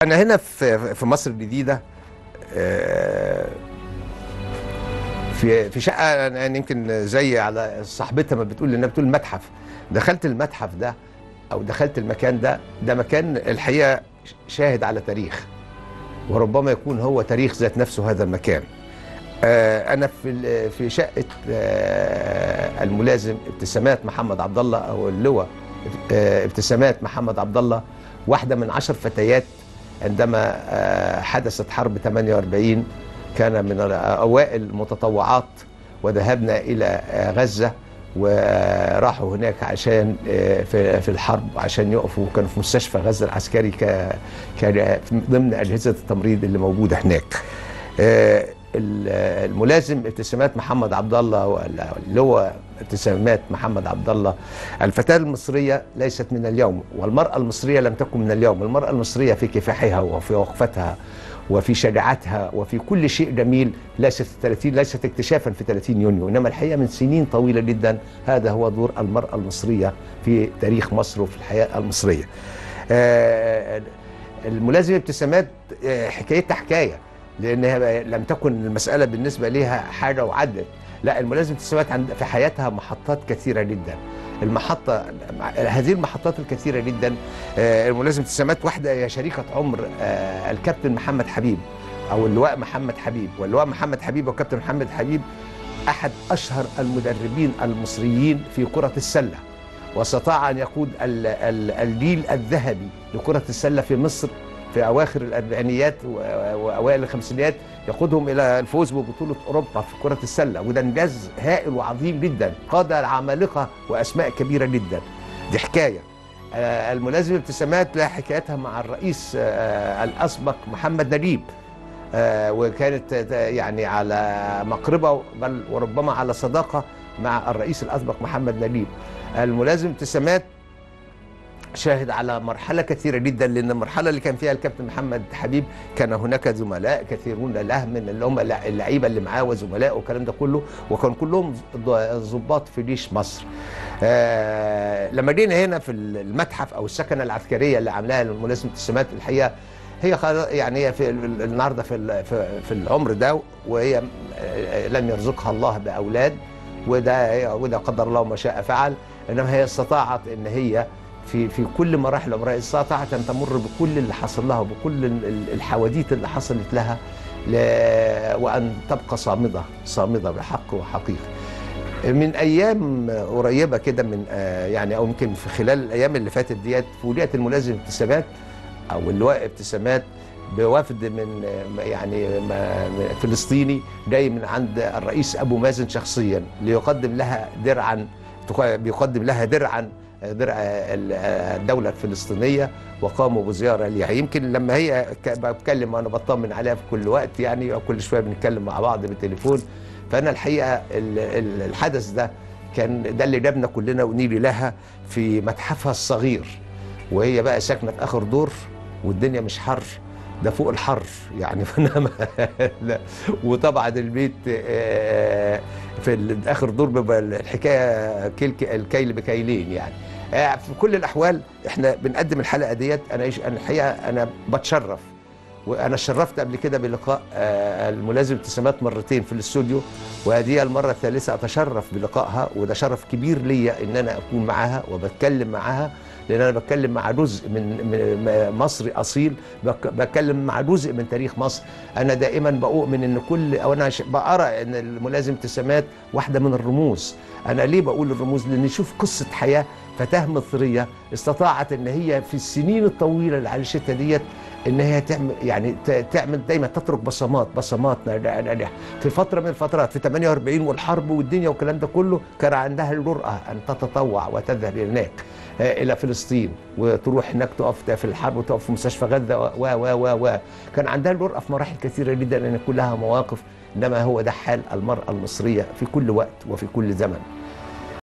انا هنا في في مصر الجديده آه، في في شقه انا أنا يمكن زي على صاحبتها ما بتقول انها بتقول متحف دخلت المتحف ده او دخلت المكان ده ده مكان الحقيقه شاهد على تاريخ وربما يكون هو تاريخ ذات نفسه هذا المكان آه، انا في ال- في شقه آه، الملازم ابتسامات محمد عبد الله او اللواء آه، ابتسامات محمد عبد الله واحده من عشر فتيات عندما آه، حدثت حرب 48 كان من اوائل المتطوعات وذهبنا الى آه، غزه وراحوا هناك عشان آه، في في الحرب عشان يقفوا كانوا في مستشفى غزه العسكري ك كان ضمن اجهزه التمريض اللي موجوده هناك. آه، ال- الملازم ابتسامات محمد عبد الله ولا اللي هو ابتسامات محمد عبد الله الفتاة المصرية ليست من اليوم والمرأة المصرية لم تكن من اليوم المرأة المصرية في كفاحها وفي وقفتها وفي شجاعتها وفي كل شيء جميل ليست 30 ليست اكتشافا في 30 يونيو انما الحقيقه من سنين طويله جدا هذا هو دور المراه المصريه في تاريخ مصر وفي الحياه المصريه. آه، الملازم ابتسامات آه، حكايتها حكايه لانها لم تكن المساله بالنسبه لها حاجه وعدت لا الملازم ابتسامات عند في حياتها محطات كثيره جدا المحطة هذه المحطات الكثيرة جدا آه، الملازم ابتسامات واحدة هي شريكة عمر آه، الكابتن محمد حبيب أو اللواء محمد حبيب واللواء محمد حبيب والكابتن محمد حبيب أحد أشهر المدربين المصريين في كرة السلة واستطاع أن يقود ال- ال- الجيل الذهبي لكرة السلة في مصر في أواخر الأربعينيات و- وأوائل الخمسينيات يقودهم إلى الفوز ببطولة أوروبا في كرة السلة وده إنجاز هائل وعظيم جدا قاد عمالقة وأسماء كبيرة جدا دي حكاية آه، الملازم ابتسامات لها حكايتها مع الرئيس آه، الأسبق محمد نجيب آه، وكانت آه، يعني على مقربة بل وربما على صداقة مع الرئيس الأسبق محمد نجيب الملازم ابتسامات شاهد على مرحلة كثيرة جدا لأن المرحلة اللي كان فيها الكابتن محمد حبيب كان هناك زملاء كثيرون له من اللي هم اللعيبة اللي معاه وزملائه والكلام ده كله وكان كلهم ض- ضباط في جيش مصر. آه لما جينا هنا في المتحف أو السكنة العسكرية اللي عاملاها الملازم ابتسامات الحقيقة هي خلاص- يعني هي في ال- النهارده في ال- في في العمر ده وهي آه، لم يرزقها الله باولاد وده وده قدر الله ما شاء فعل انما هي استطاعت ان هي في في كل مراحل عمرها استطاعت ان تمر بكل اللي حصل لها وبكل ال- ال- الحواديت اللي حصلت لها ل- وان تبقى صامده صامده بحق وحقيقه. من ايام قريبه كده من آه، يعني او يمكن في خلال الايام اللي فاتت ديت فوجئت الملازم ابتسامات او اللواء ابتسامات بوفد من آه، يعني ما- من فلسطيني جاي من عند الرئيس ابو مازن شخصيا ليقدم لها درعا تق- بيقدم لها درعا آه، درع ال- آه، الدولة الفلسطينية وقاموا بزيارة ليها يمكن لما هي ك- بتكلم وأنا بطمن عليها في كل وقت يعني كل شوية بنتكلم مع بعض بالتليفون فأنا الحقيقة ال- ال- الحدث ده كان ده اللي جابنا كلنا ونيلي لها في متحفها الصغير وهي بقى ساكنه في اخر دور والدنيا مش حر ده فوق الحر يعني فانا ما- لا. وطبعا البيت آه، في ال- اخر دور بيبقى الحكايه كيل الكيل بكيلين يعني آه، في كل الاحوال احنا بنقدم الحلقه ديت انا إيش- انا الحقيقه انا بتشرف وانا شرفت قبل كده بلقاء آه، الملازم ابتسامات مرتين في الاستوديو وهذه المره الثالثه اتشرف بلقائها وده شرف كبير ليا ان انا اكون معاها وبتكلم معاها لان انا بتكلم مع جزء من من- م- مصري اصيل بك- بتكلم مع جزء من تاريخ مصر انا دائما بؤمن ان كل او انا ش- بقرا ان الملازم ابتسامات واحده من الرموز انا ليه بقول الرموز لان نشوف قصه حياه فتاه مصريه استطاعت ان هي في السنين الطويله اللي عاشتها ديت ان هي تعمل يعني ت- تعمل دايما تترك بصمات بصمات ن- ن- ن- في فتره من الفترات في 48 والحرب والدنيا والكلام ده كله كان عندها الجرأه ان تتطوع وتذهب هناك آه، الى فلسطين وتروح هناك تقف في الحرب وتقف في مستشفى غزه و و و و كان عندها الجرأه في مراحل كثيره جدا ان كلها مواقف انما هو ده حال المراه المصريه في كل وقت وفي كل زمن